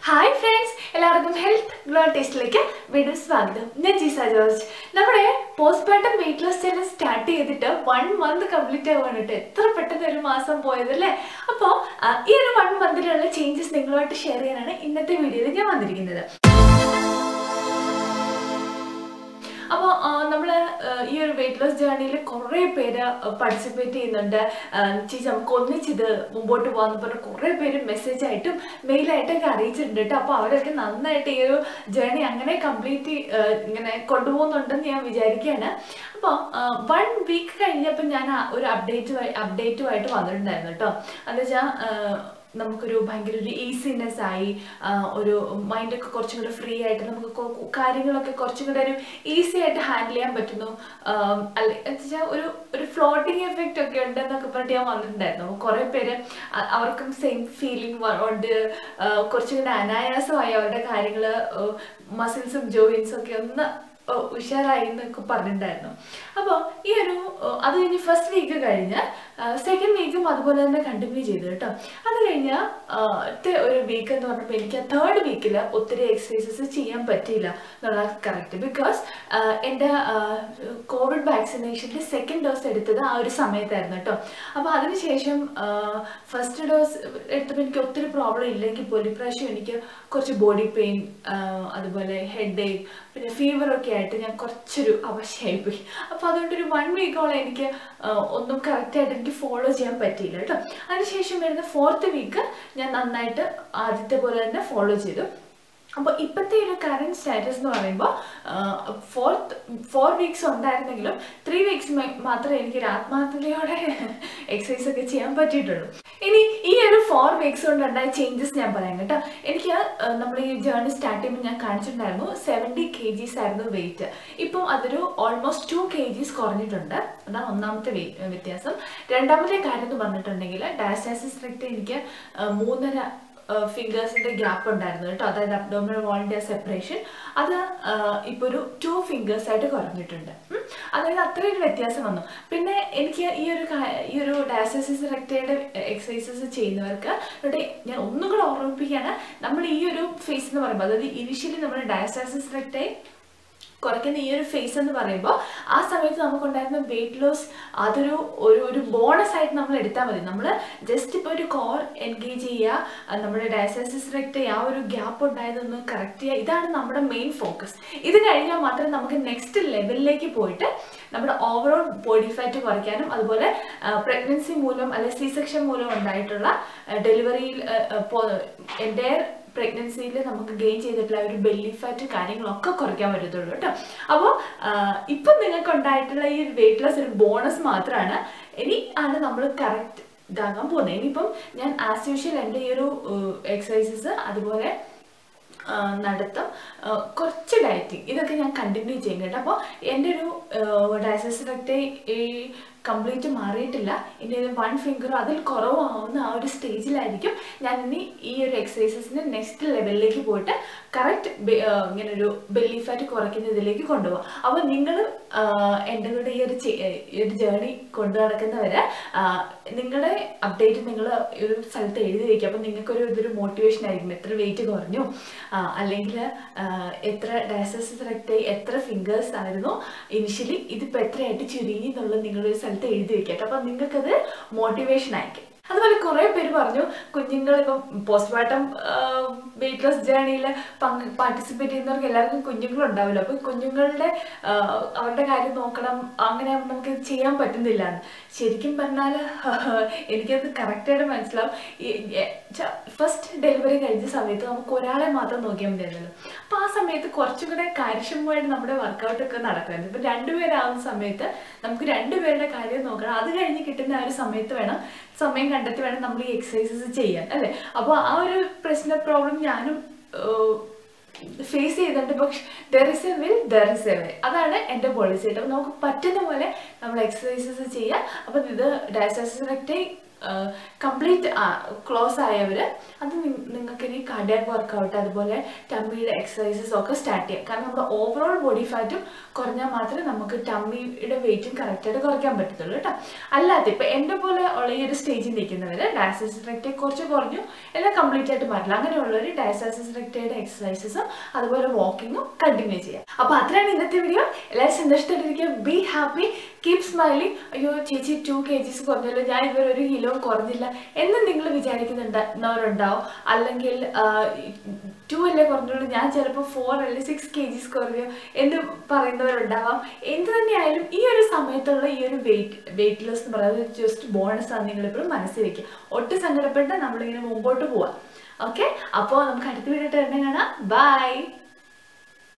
Hi friends എല്ലാവർക്കും health glow ടേസ്റ്റിലേക്ക് വീണ്ടും സ്വാഗതം ഞാൻ ജീസ ജോർജ് നമ്മുടെ postpartum weight loss challenge start ചെയ്തിട്ട് വൺ മന്ത് കംപ്ലീറ്റ് ആവുകയാണ് കേട്ടോ എത്ര പെട്ടെന്ന് ഒരു മാസം പോയതല്ലേ അപ്പോൾ ഈ ഒരു വൺ മന്തിലുള്ള ചേഞ്ചസ് നിങ്ങളുമായിട്ട് ഷെയർ ചെയ്യാനാണ് ഇന്നത്തെ വീഡിയോയിൽ ഞാൻ വന്നിരിക്കുന്നത് അപ്പോൾ നമ്മൾ ഈ ഒരു വെയിറ്റ് ലോസ് ജേർണിയിൽ കുറേ പേര് പാർട്ടിസിപ്പേറ്റ് ചെയ്യുന്നുണ്ട് ആ, ചേച്ചി നമുക്ക് ഒന്നിച്ചിത് മുമ്പോട്ട് പോകാന്ന് പറഞ്ഞ് കുറേ പേര് മെസ്സേജ് ആയിട്ടും മെയിലായിട്ടൊക്കെ അറിയിച്ചിട്ടുണ്ട് കേട്ടോ അപ്പോൾ അവരൊക്കെ നന്നായിട്ട് ഈ ഒരു ജേർണി അങ്ങനെ കംപ്ലീറ്റ് ഇങ്ങനെ കൊണ്ടുപോകുന്നുണ്ടെന്ന് ഞാൻ വിചാരിക്കുകയാണ് അപ്പോൾ വൺ വീക്ക് കഴിഞ്ഞപ്പോൾ ഞാൻ ആ ഒരു അപ്ഡേറ്റ് അപ്ഡേറ്റുമായിട്ട് വന്നിട്ടുണ്ടായിരുന്നു കേട്ടോ എന്ന് വെച്ചാൽ നമുക്കൊരു ഭയങ്കര ഒരു ഈസിനെസ് ആയി ആ, ഒരു മൈൻഡൊക്കെ കുറച്ചും കൂടെ ഫ്രീ ആയിട്ട് നമുക്ക് കൊ- കൊ- കാര്യങ്ങളൊക്കെ കുറച്ചും കൂടെ ഒരു ഈസി ആയിട്ട് ഹാൻഡിൽ ചെയ്യാൻ പറ്റുന്നു ആം, അല്ലെ എന്ന് വെച്ചാൽ ഒരു ഒരു ഫ്ലോട്ടിങ് എഫക്റ്റ് ഒക്കെ ഉണ്ടെന്നൊക്കെ പറഞ്ഞിട്ട് ഞാൻ വന്നിട്ടുണ്ടായിരുന്നു അപ്പോൾ കുറേ പേര് അ- അവർക്കും സെയിം ഫീലിംഗ് ഉണ്ട് ആ, കുറച്ചും കൂടെ അനായാസമായി അവരുടെ കാര്യങ്ങൾ മസിൽസും ജോയിൻസും ഒക്കെ ഒന്ന് ഓ, ഉഷാറായി എന്നൊക്കെ പറഞ്ഞിട്ടുണ്ടായിരുന്നു അപ്പോൾ ഈ ഒരു ഓ, അത് കഴിഞ്ഞ് ഫസ്റ്റ് വീക്ക് കഴിഞ്ഞ് സെക്കൻഡ് വീക്കും അതുപോലെ തന്നെ കണ്ടിന്യൂ ചെയ്തു കേട്ടോ അത് കഴിഞ്ഞ് ആ, ത്തെ ഒരു വീക്ക് എന്ന് പറഞ്ഞപ്പോൾ എനിക്ക് തേർഡ് വീക്കിൽ ഒത്തിരി എക്സസൈസസ് ചെയ്യാൻ പറ്റിയില്ല എന്നുള്ളത് കറക്റ്റ് ബിക്കോസ് എൻ്റെ കോവിഡ് വാക്സിനേഷൻ്റെ സെക്കൻഡ് ഡോസ് എടുത്തത് ആ ഒരു സമയത്തായിരുന്നു കേട്ടോ അപ്പോൾ അതിനുശേഷം ഫസ്റ്റ് ഡോസ് എടുത്തപ്പോൾ എനിക്ക് ഒത്തിരി പ്രോബ്ലം ഇല്ലെങ്കിൽ പോലും ഇപ്രാവശ്യം എനിക്ക് കുറച്ച് ബോഡി പെയിൻ അതുപോലെ ഹെഡ് ഏക്ക് പിന്നെ ഫീവർ ഒക്കെ ആയിട്ട് ഞാൻ കുറച്ചൊരു അവശയായിപ്പോയി അപ്പോൾ അതുകൊണ്ടൊരു വൺ വീക്കോളം എനിക്ക് ആ, ഒന്നും കറക്റ്റായിട്ട് എനിക്ക് ഫോളോ ചെയ്യാൻ പറ്റിയില്ല കേട്ടോ അതിനുശേഷം വരുന്ന ഫോർത്ത് വീക്ക് ഞാൻ നന്നായിട്ട് ആദ്യത്തെ പോലെ തന്നെ ഫോളോ ചെയ്തു അപ്പോൾ ഇപ്പോഴത്തെ ഒരു കറണ്ട് സ്റ്റാറ്റസ് എന്ന് പറയുമ്പോൾ ഫോർത്ത് ഫോർ വീക്സ് ഉണ്ടായിരുന്നെങ്കിലും ത്രീ വീക്സ് മാത്രമേ എനിക്ക് ഒരു ആത്മാർത്ഥതയോടെ എക്സസൈസ് ഒക്കെ ചെയ്യാൻ പറ്റിയിട്ടുള്ളൂ ഇനി ഈ ഒരു ഫോർ വീക്സ് കൊണ്ടുണ്ടായ ചേഞ്ചസ് ഞാൻ പറയാം കേട്ടോ എനിക്ക് നമ്മൾ ഈ ജേർണി സ്റ്റാർട്ട് ചെയ്യുമ്പോൾ ഞാൻ കാണിച്ചിട്ടുണ്ടായിരുന്നു സെവൻറ്റി കെ ജീസ് ആയിരുന്നു വെയിറ്റ് ഇപ്പം അതൊരു ഓൾമോസ്റ്റ് ടു കെ ജീസ് കുറഞ്ഞിട്ടുണ്ട് അതാണ് ഒന്നാമത്തെ വെ- വ്യത്യാസം രണ്ടാമത്തെ കാര്യം എന്ന് പറഞ്ഞിട്ടുണ്ടെങ്കിൽ ഡയാസ്റ്റാസിസ് റെക്റ്റ് എനിക്ക് ആ, മൂന്നര ഫിംഗേഴ്സിന്റെ ഗ്യാപ്പ് ഉണ്ടായിരുന്നു കേട്ടോ അതായത് അബ്ഡോമിനൽ വാളിന്റെ സെപ്പറേഷൻ അത് ഇപ്പോൾ ഒരു ടു ഫിംഗേഴ്സ് ആയിട്ട് കുറഞ്ഞിട്ടുണ്ട് ഉം. അതായത് അത്രയും ഒരു വ്യത്യാസം വന്നു പിന്നെ എനിക്ക് ഈ ഒരു കാ- ഈ ഒരു ഡയാസിസ് റെക്റ്റയുടെ എക്സസൈസസ് ചെയ്യുന്നവർക്ക് ഇവിടെ ഞാൻ ഒന്നും കൂടെ ഓർമ്മിപ്പിക്കുകയാണ് നമ്മൾ ഈ ഒരു ഫേസ് എന്ന് പറയുമ്പോൾ അതായത് ഇനിഷ്യലി നമ്മൾ ഡയാസ്റ്റാസിസ് റെക്റ്റൈ കുറയ്ക്കുന്ന ഈ ഒരു ഫേസ് എന്ന് പറയുമ്പോൾ ആ സമയത്ത് നമുക്കുണ്ടായിരുന്ന വെയിറ്റ് ലോസ് അതൊരു ഒരു ഒരു ബോണസ് ആയിട്ട് നമ്മൾ എടുത്താൽ മതി നമ്മൾ ജസ്റ്റ് ഇപ്പോൾ ഒരു കോർ എൻഗേജ് ചെയ്യുക അത് നമ്മുടെ ഡയസൈസിസ് റെക്റ്റ് ആ ഒരു ഗ്യാപ്പ് ഉണ്ടായതൊന്ന് കറക്റ്റ് ചെയ്യുക ഇതാണ് നമ്മുടെ മെയിൻ ഫോക്കസ് ഇത് കഴിഞ്ഞാൽ മാത്രമേ നമുക്ക് നെക്സ്റ്റ് ലെവലിലേക്ക് പോയിട്ട് നമ്മുടെ ഓവറോൾ ബോഡി ഫാറ്റ് കുറയ്ക്കാനും അതുപോലെ പ്രഗ്നൻസി മൂലം അല്ലെങ്കിൽ സി സെക്ഷൻ മൂലം ഉണ്ടായിട്ടുള്ള ഡെലിവറിയിൽ എൻ്റെ പ്രഗ്നൻസിയിൽ നമുക്ക് ഗെയിൻ ചെയ്തിട്ടുള്ള ഒരു ബെല്ലി ഫാറ്റ് കാര്യങ്ങളൊക്കെ കുറയ്ക്കാൻ പറ്റത്തുള്ളൂ കേട്ടോ അപ്പോൾ ഇപ്പം നിങ്ങൾക്ക് ഉണ്ടായിട്ടുള്ള ഈ വെയിറ്റ് ലോസ് ഒരു ബോണസ് മാത്രമാണ് ഇനി ആണ് നമ്മൾ കറക്റ്റ് ഇതാകാൻ പോകുന്നത് ഇനിയിപ്പം ഞാൻ ആസ് യൂഷ്വൽ എൻ്റെ ഈ ഒരു എക്സസൈസസ് അതുപോലെ ആ, നടത്തം ആ, കുറച്ച് ഡയറ്റിങ് ഇതൊക്കെ ഞാൻ കണ്ടിന്യൂ ചെയ്യും കേട്ടോ അപ്പോൾ എൻ്റെ ഒരു ഡയസസിലൊക്കെ ഈ കംപ്ലീറ്റ് മാറിയിട്ടില്ല ഇനി ഒരു വൺ ഫിംഗർ അതിൽ കുറവാകുന്ന ആ ഒരു സ്റ്റേജിലായിരിക്കും ഞാൻ ഇനി ഈ ഒരു എക്സസൈസസിന് നെക്സ്റ്റ് ലെവലിലേക്ക് പോയിട്ട് കറക്റ്റ് ഇങ്ങനെ ഒരു ബെല്ലി ഫാറ്റ് കുറയ്ക്കുന്നതിലേക്ക് കൊണ്ടുപോകാം അപ്പോൾ നിങ്ങൾ എൻ്റെ കൂടെ ഈ ഒരു ചെ- ഈ ഒരു ജേർണി കൊണ്ടു നടക്കുന്നവരെ നിങ്ങളുടെ അപ്ഡേറ്റ് നിങ്ങൾ ഒരു സ്ഥലത്ത് എഴുതി വയ്ക്കുക അപ്പോൾ നിങ്ങൾക്കൊരു ഇതൊരു മോട്ടിവേഷൻ ആയിരിക്കും എത്ര വെയിറ്റ് കുറഞ്ഞു അല്ലെങ്കിൽ എത്ര ഡയസസ് റെക്റ്റ് എത്ര ഫിംഗേഴ്സ് ആയിരുന്നു ഇനിഷ്യലി ഇതിപ്പോൾ എത്രയായിട്ട് ചുരുങ്ങി എന്നുള്ളത് നിങ്ങളൊരു സ്ഥലത്ത് എഴുതി വെക്കട്ടെ അപ്പം നിങ്ങൾക്കത് മോട്ടിവേഷൻ ആയിരിക്കും അതുപോലെ കുറേ പേര് പറഞ്ഞു കുഞ്ഞുങ്ങൾ ഇപ്പം പോസ്റ്റ്മോർട്ടം വെയിറ്റ് ലോസ് ജേർണിയിൽ പങ്ക് പാർട്ടിസിപ്പേറ്റ് ചെയ്യുന്നവർക്ക് എല്ലാവർക്കും കുഞ്ഞുങ്ങളുണ്ടാവില്ല അപ്പോൾ കുഞ്ഞുങ്ങളുടെ ആ, അവരുടെ കാര്യം നോക്കണം അങ്ങനെ നമുക്ക് ചെയ്യാൻ പറ്റുന്നില്ല എന്ന് ശരിക്കും പറഞ്ഞാൽ എനിക്കത് കറക്റ്റായിട്ട് മനസ്സിലാവും ഫസ്റ്റ് ഡെലിവറി കഴിഞ്ഞ സമയത്ത് നമുക്ക് ഒരാളെ മാത്രം നോക്കിയാൽ മതിയായിരുന്നല്ലോ അപ്പോൾ ആ സമയത്ത് കുറച്ചും കൂടെ കാര്യക്ഷമമായിട്ട് നമ്മുടെ വർക്കൗട്ട് ഒക്കെ നടക്കുമായിരുന്നു ഇപ്പം രണ്ടുപേരാവുന്ന സമയത്ത് നമുക്ക് രണ്ടുപേരുടെ കാര്യം നോക്കണം അത് കഴിഞ്ഞ് കിട്ടുന്ന ആ ഒരു സമയത്ത് വേണം സമയം കണ്ടെത്തി വേണം നമ്മൾ ഈ എക്സസൈസസ് ചെയ്യാൻ അല്ലേ അപ്പോൾ ആ ഒരു പ്രശ്ന പ്രോബ്ലം ഞാനും ഫേസ് ചെയ്തിട്ടുണ്ട് പക്ഷെ there is a will there is a way അതാണ് എൻ്റെ പോളിസി അപ്പോൾ നമുക്ക് പറ്റുന്ന പോലെ നമ്മൾ എക്സസൈസസ് ചെയ്യുക അപ്പം ഇത് ഡയസൈസസ് റെക്റ്റ് കംപ്ലീറ്റ് ക്ലോസ് ആയവർ അത് നിങ്ങൾക്ക് ഇനി കാർഡിയാക് വർക്കൗട്ട് അതുപോലെ ടമ്മിയുടെ എക്സസൈസസ് ഒക്കെ സ്റ്റാർട്ട് ചെയ്യാം കാരണം നമ്മുടെ ഓവറോൾ ബോഡി ഫാറ്റും കുറഞ്ഞാൽ മാത്രമേ നമുക്ക് ടമ്മിയുടെ വെയിറ്റും കറക്റ്റായിട്ട് കുറയ്ക്കാൻ പറ്റത്തുള്ളൂ കേട്ടോ അല്ലാതെ ഇപ്പം എൻ്റെ പോലെ ഉള്ള ഈ ഒരു സ്റ്റേജിൽ നിൽക്കുന്നവർ ഡയാസിസ് റെക്റ്റേ കുറച്ച് കുറഞ്ഞു എല്ലാം കംപ്ലീറ്റ് ആയിട്ട് മാറ്റില്ല അങ്ങനെയുള്ളവർ ഡയാസിസ് റെക്റ്റയുടെ എക്സസൈസസും അതുപോലെ വാക്കിങ്ങും കണ്ടിന്യൂ ചെയ്യാം അപ്പോൾ അത്രയാണ് ഇന്നത്തെ വീഡിയോ എല്ലാവരും സന്തോഷത്തോട്ടിരിക്കുക ബി ഹാപ്പി കീപ് സ്മൈലിംഗ് അയ്യോ ചേച്ചി ടു കെ ജിസ് കുറഞ്ഞല്ലോ ഞാൻ ഇവർ ഒരു കിലോ കുറഞ്ഞില്ല എന്ന് നിങ്ങൾ വിചാരിക്കുന്നുണ്ടാവും അല്ലെങ്കിൽ ടു അല്ലേ കുറഞ്ഞുള്ളൂ ഞാൻ ചിലപ്പോൾ ഫോർ അല്ലെ സിക്സ് കെ ജിസ് കുറഞ്ഞു എന്ന് പറയുന്നവരുണ്ടാവാം എന്ത് തന്നെയായാലും ഈ ഒരു സമയത്തുള്ള ഈ ഒരു വെയിറ്റ് വെയിറ്റ് ലോസ് എന്ന് പറയുന്നത് ജസ്റ്റ് ബോണസ് ആണ് നിങ്ങൾ എപ്പോഴും മനസ്സിൽ വെക്കുക ഒട്ടും സങ്കടപ്പെട്ട് നമ്മളിങ്ങനെ മുമ്പോട്ട് പോവാം ഓക്കെ അപ്പോൾ നമുക്ക് അടുത്ത വീഡിയോ തന്നെ കാണാം ബൈ